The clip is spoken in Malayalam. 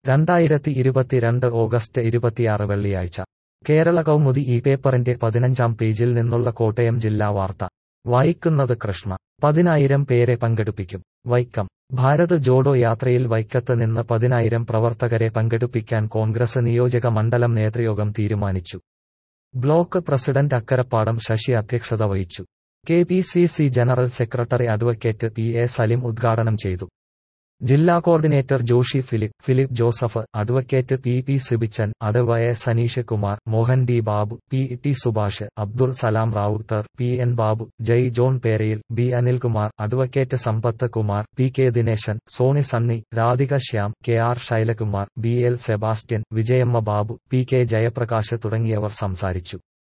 രണ്ടായിരത്തി ഇരുപത്തിരണ്ട് ഓഗസ്റ്റ് ഇരുപത്തിയാറ് വെള്ളിയാഴ്ച കേരള കൗമുദി ഈ പേപ്പറിന്റെ പതിനഞ്ചാം പേജിൽ നിന്നുള്ള കോട്ടയം ജില്ലാ വാർത്ത വായിക്കുന്നത് കൃഷ്ണ പതിനായിരം പേരെ പങ്കെടുപ്പിക്കും വൈക്കം ഭാരത് ജോഡോ യാത്രയിൽ വൈക്കത്ത് നിന്ന് പതിനായിരം പ്രവർത്തകരെ പങ്കെടുപ്പിക്കാൻ കോൺഗ്രസ് നിയോജക മണ്ഡലം നേതൃയോഗം തീരുമാനിച്ചു ബ്ലോക്ക് പ്രസിഡന്റ് അക്കരപ്പാടം ശശി അധ്യക്ഷത വഹിച്ചു K P C C general secretary advocate P A Salim ഉദ്ഘാടനം ചെയ്തു ജില്ലാ coordinator Joshy Philip Philip Joseph advocate P P Sibichan അഡ്വയ Saneesh Kumar Mohan D Babu P T Subhash Abdul Salam Rawther P N Babu Jai John Perayil B Anilkumar advocate Sampath Kumar P K Dineshan Sony Sunny Radhika Shyam K R Sailakumar B L Sebastian Vijayamma Babu P K Jayaprakash തുടങ്ങിയവർ സംസാരിച്ചു